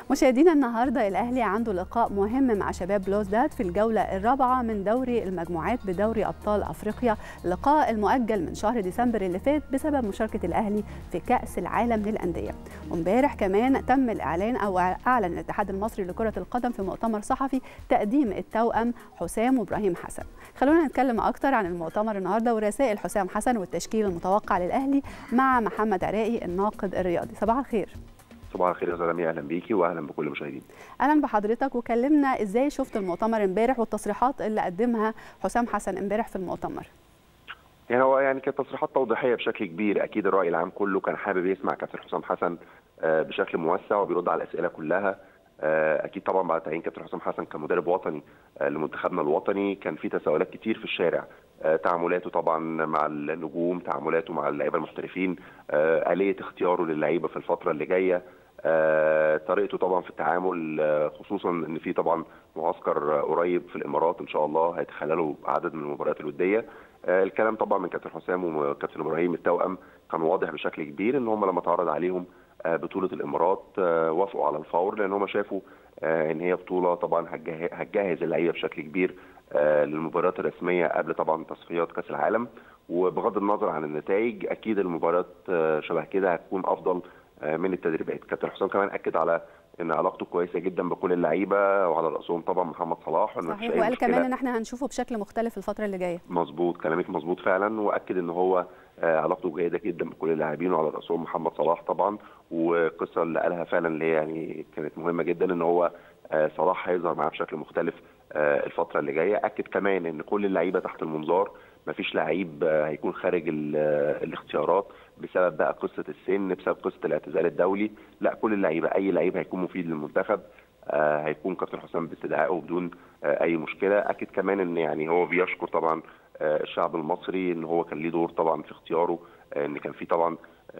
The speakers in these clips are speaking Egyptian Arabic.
مشاهدينا النهارده الاهلي عنده لقاء مهم مع شباب بلوزداد في الجوله الرابعه من دوري المجموعات بدوري ابطال افريقيا اللقاء المؤجل من شهر ديسمبر اللي فات بسبب مشاركه الاهلي في كاس العالم للانديه وامبارح كمان تم الاعلان او اعلن الاتحاد المصري لكره القدم في مؤتمر صحفي تقديم التوأم حسام وابراهيم حسن خلونا نتكلم اكتر عن المؤتمر النهارده ورسائل حسام حسن والتشكيل المتوقع للاهلي مع محمد عراقي الناقد الرياضي صباح الخير صباح الخير يا زلمي اهلا بيكي واهلا بكل المشاهدين اهلا بحضرتك وكلمنا ازاي شفت المؤتمر امبارح والتصريحات اللي قدمها حسام حسن امبارح في المؤتمر يعني هو يعني كانت تصريحات توضيحيه بشكل كبير اكيد الراي العام كله كان حابب يسمع كابتن حسام حسن بشكل موسع وبيرد على الاسئله كلها اكيد طبعا بعد تعيين كابتن حسام حسن كمدرب وطني لمنتخبنا الوطني كان في تساؤلات كتير في الشارع تعاملاته طبعا مع النجوم تعاملاته مع اللعيبه المحترفين اليه اختياره للعيبه في الفتره اللي جايه طريقته طبعا في التعامل خصوصا ان في طبعا معسكر قريب في الامارات ان شاء الله هيتخلله عدد من المباريات الوديه الكلام طبعا من كابتن حسام وكابتن ابراهيم التوأم كان واضح بشكل كبير ان هم لما اتعرض عليهم بطوله الامارات وافقوا على الفور لان هم شافوا ان هي بطوله طبعا هتجهز اللعيبه بشكل كبير للمباريات الرسميه قبل طبعا تصفيات كاس العالم وبغض النظر عن النتائج اكيد المباريات شبه كده هتكون افضل من التدريبات كابتن حسام كمان اكد على ان علاقته كويسه جدا بكل اللعيبه وعلى راسهم طبعا محمد صلاح صحيح وقال كمان ان احنا هنشوفه بشكل مختلف الفتره اللي جايه مظبوط كلامك مظبوط فعلا واكد ان هو علاقته جيده جدا بكل اللاعبين وعلى راسهم محمد صلاح طبعا والقصه اللي قالها فعلا اللي هي يعني كانت مهمه جدا ان هو صلاح هيظهر معاه بشكل مختلف الفتره اللي جايه اكد كمان ان كل اللعيبه تحت المنظار مفيش لعيب هيكون خارج الاختيارات بسبب بقى قصه السن بسبب قصه الاعتزال الدولي لا كل اللعيبه اي لعيب هيكون مفيد للمنتخب هيكون كابتن حسام باستدعائه بدون اي مشكله اكد كمان ان يعني هو بيشكر طبعا الشعب المصري ان هو كان ليه دور طبعا في اختياره ان كان في طبعا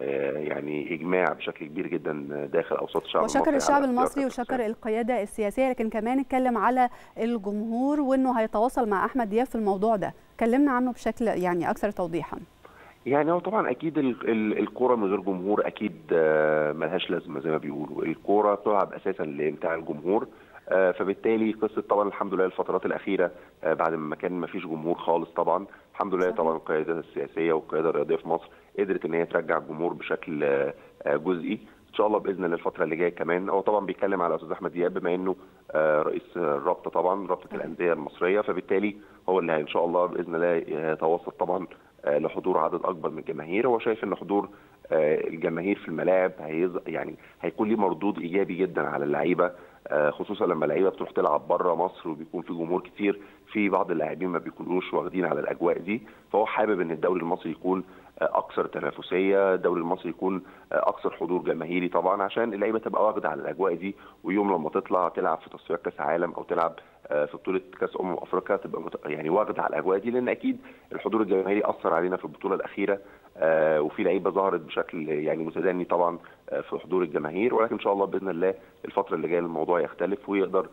يعني اجماع بشكل كبير جدا داخل اوساط الشعب وشكر المصري الشعب المصري وشكر القياده السياسيه لكن كمان اتكلم على الجمهور وانه هيتواصل مع احمد دياب في الموضوع ده كلمنا عنه بشكل يعني اكثر توضيحا يعني هو طبعا اكيد الكوره من غير جمهور اكيد ملهاش لازمه زي ما بيقولوا الكوره بتلعب اساسا لامتاع الجمهور فبالتالي قصه طبعا الحمد لله الفترات الاخيره بعد ما كان ما فيش جمهور خالص طبعا الحمد لله طبعا القياده السياسيه والقياده الرياضيه في مصر قدرت ان هي ترجع الجمهور بشكل جزئي ان شاء الله باذن الله الفتره اللي جايه كمان هو طبعا بيتكلم على استاذ احمد دياب بما انه رئيس الرابطه طبعا رابطه الانديه المصريه فبالتالي هو اللي ان شاء الله باذن الله يتوسط طبعا لحضور عدد اكبر من الجماهير هو شايف ان حضور الجماهير في الملاعب هيز يعني هيكون ليه مردود ايجابي جدا على اللعيبه خصوصا لما اللعيبه بتروح تلعب بره مصر وبيكون في جمهور كتير في بعض اللاعبين ما بيكونوش واخدين على الاجواء دي فهو حابب ان الدوري المصري يكون اكثر تنافسيه الدوري المصري يكون اكثر حضور جماهيري طبعا عشان اللعيبه تبقى واخده على الاجواء دي ويوم لما تطلع تلعب في تصفيات كاس عالم او تلعب في بطوله كاس امم افريقيا تبقى يعني واخده على الاجواء دي لان اكيد الحضور الجماهيري اثر علينا في البطوله الاخيره وفي لعيبه ظهرت بشكل يعني متدني طبعا في حضور الجماهير ولكن ان شاء الله باذن الله الفتره اللي جايه الموضوع يختلف ويقدر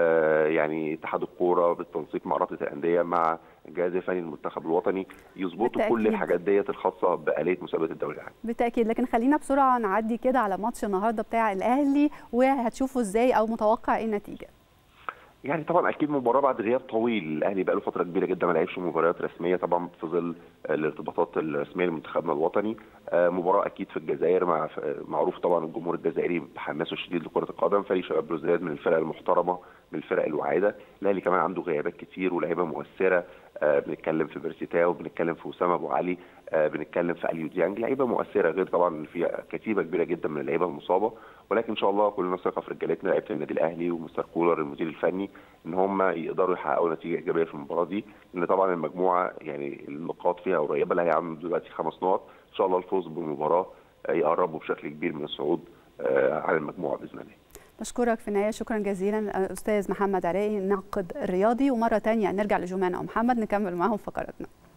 يعني اتحاد الكوره بالتنسيق مع رابطه الانديه مع الجهاز الفني للمنتخب الوطني يظبطوا كل الحاجات ديت الخاصه باليه مسابقه الدوري العام. بالتاكيد لكن خلينا بسرعه نعدي كده على ماتش النهارده بتاع الاهلي وهتشوفوا ازاي او متوقع ايه النتيجه. يعني طبعا اكيد مباراه بعد غياب طويل الاهلي بقى له فتره كبيره جدا ما لعبش مباريات رسميه طبعا في ظل الارتباطات الرسميه لمنتخبنا الوطني مباراه اكيد في الجزائر مع معروف طبعا الجمهور الجزائري بحماسه الشديد لكره القدم فريق شباب بلوزداد من الفرق المحترمه من الفرق الواعده الاهلي كمان عنده غيابات كتير ولاعيبه مؤثره بنتكلم في بيرسيتاو بنتكلم في اسامه ابو علي بنتكلم في اليو ديانج لعيبه مؤثره غير طبعا في كتيبه كبيره جدا من اللعيبه المصابه ولكن ان شاء الله كلنا ثقه في رجالتنا لعيبه النادي الاهلي ومستر كولر المدير الفني ان هم يقدروا يحققوا نتيجه ايجابيه في المباراه دي لان طبعا المجموعه يعني النقاط فيها قريبه لها عندهم دلوقتي خمس نقط ان شاء الله الفوز بالمباراه يقربوا بشكل كبير من الصعود على المجموعه باذن الله. بشكرك في النهايه شكرا جزيلا استاذ محمد عراقي الناقد الرياضي ومره ثانيه نرجع لجمان او محمد نكمل معاهم فقراتنا